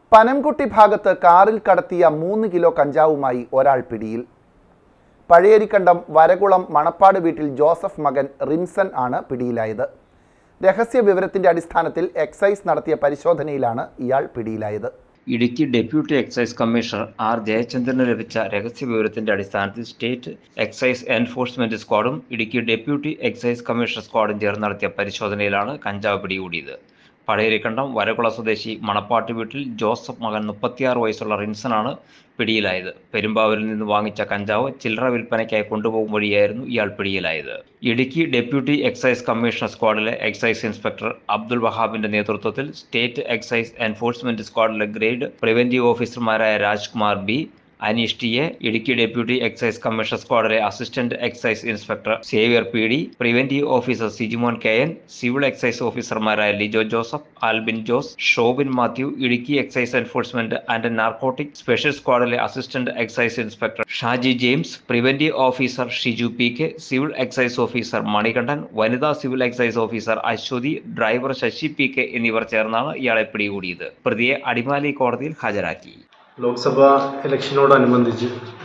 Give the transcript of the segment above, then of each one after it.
പനംകുട്ടി ഭാഗത്ത് കാറിൽ കടത്തിയ മൂന്ന് കിലോ കഞ്ചാവുമായി ഒരാൾ പിടിയിൽ പഴയരിക്കണ്ടം വരകുളം മണപ്പാട് വീട്ടിൽ ജോസഫ് മകൻ റിൻസൺ ആണ് പിടിയിലായത് രഹസ്യ വിവരത്തിന്റെ അടിസ്ഥാനത്തിൽ എക്സൈസ് നടത്തിയ പരിശോധനയിലാണ് ഇയാൾ പിടിയിലായത് Idukki deputy excise commissioner R ജയചന്ദ്രന് ലഭിച്ച രഹസ്യ വിവരത്തിന്റെ അടിസ്ഥാനത്തിൽ സ്റ്റേറ്റ് എക്സൈസ് എൻഫോഴ്സ്മെന്റ് സ്ക്വാഡും ഇടുക്കി ഡെപ്യൂട്ടി എക്സൈസ് കമ്മീഷണർ സ്ക്വാഡും ചേർന്ന് നടത്തിയ പരിശോധനയിലാണ് കഞ്ചാവ് പിടികൂടിയത് പഴയരിക്കണ്ടം വരകുള സ്വദേശി മണപ്പാട്ട് വീട്ടിൽ ജോസഫ് മകൻ മുപ്പത്തിയാറ് വയസ്സുള്ള റിൻസനാണ് പിടിയിലായത് പെരുമ്പാവൂരിൽ നിന്ന് വാങ്ങിച്ച കഞ്ചാവ് ചില്ലറ വിൽപ്പനയ്ക്കായി കൊണ്ടുപോകും വഴിയായിരുന്നു ഇയാൾ പിടിയിലായത് ഇടുക്കി ഡെപ്യൂട്ടി എക്സൈസ് കമ്മീഷണർ സ്ക്വാഡിലെ എക്സൈസ് ഇൻസ്പെക്ടർ അബ്ദുൽ വഹാബിന്റെ നേതൃത്വത്തിൽ സ്റ്റേറ്റ് എക്സൈസ് എൻഫോഴ്സ്മെന്റ് സ്ക്വാഡിലെ ഗ്രേഡ് പ്രിവന്റീവ് ഓഫീസർമാരായ Rajkumar B Aneesh T A Idukki deputy excise commissioner സ്ക്വാഡിലെ assistant excise inspector Xavier P D preventive officer Sijimon K N civil excise ഓഫീസർമാരായ Lijo Joseph Albin Jose Shobin Mathew Idukki excise enforcement and narcotic special സ്ക്വാഡിലെ assistant excise inspector Shaji James preventive officer Shiju P K civil excise officer Manikandan വനിതാ civil excise officer Aswathy driver Sasi P K എന്നിവർ ചേർന്നാണ് ഇയാളെ പിടികൂടിയത് പ്രതിയെ അടിമാലി കോടതിയിൽ ഹാജരാക്കി ലോക്സഭാ ഇലക്ഷനോടനുബന്ധിച്ച്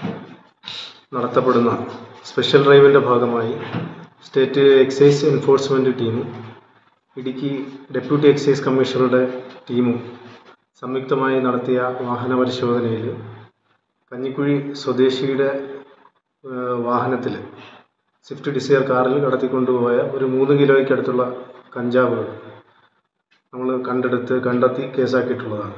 നടത്തപ്പെടുന്ന സ്പെഷ്യൽ ഡ്രൈവിൻ്റെ ഭാഗമായി സ്റ്റേറ്റ് എക്സൈസ് എൻഫോഴ്സ്മെൻറ്റ് ടീമും ഇടുക്കി ഡെപ്യൂട്ടി എക്സൈസ് കമ്മീഷണറുടെ ടീമും സംയുക്തമായി നടത്തിയ വാഹന പരിശോധനയിൽ കഞ്ഞിക്കുഴി സ്വദേശിയുടെ വാഹനത്തിൽ സ്വിഫ്റ്റ് ഡിസയർ കാറിൽ കടത്തിക്കൊണ്ടുപോയ ഒരു മൂന്ന് കിലോയ്ക്കടുത്തുള്ള കഞ്ചാവുകൾ നമ്മൾ കണ്ടെടുത്ത് കണ്ടെത്തി കേസാക്കിയിട്ടുള്ളതാണ്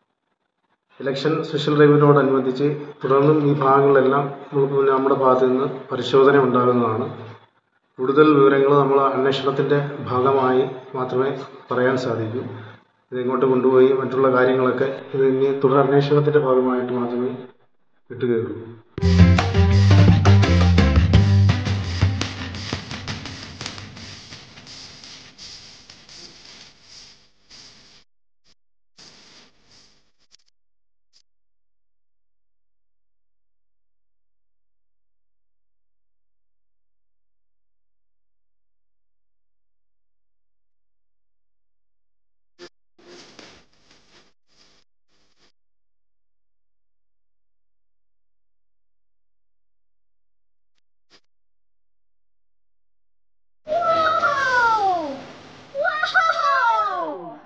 ഇലക്ഷൻ സ്പെഷ്യൽ ഡ്രൈവിനോടനുബന്ധിച്ച് തുടർന്നും ഈ ഭാഗങ്ങളിലെല്ലാം നമുക്ക് നമ്മുടെ ഭാഗത്ത് നിന്ന് പരിശോധന ഉണ്ടാകുന്നതാണ് കൂടുതൽ വിവരങ്ങൾ നമ്മൾ അന്വേഷണത്തിൻ്റെ ഭാഗമായി മാത്രമേ പറയാൻ സാധിക്കൂ ഇത് ഇങ്ങോട്ട് കൊണ്ടുപോയി മറ്റുള്ള കാര്യങ്ങളൊക്കെ ഇത് ഇനി തുടർ അന്വേഷണത്തിൻ്റെ ഭാഗമായിട്ട് മാത്രമേ കിട്ടുകയുള്ളൂ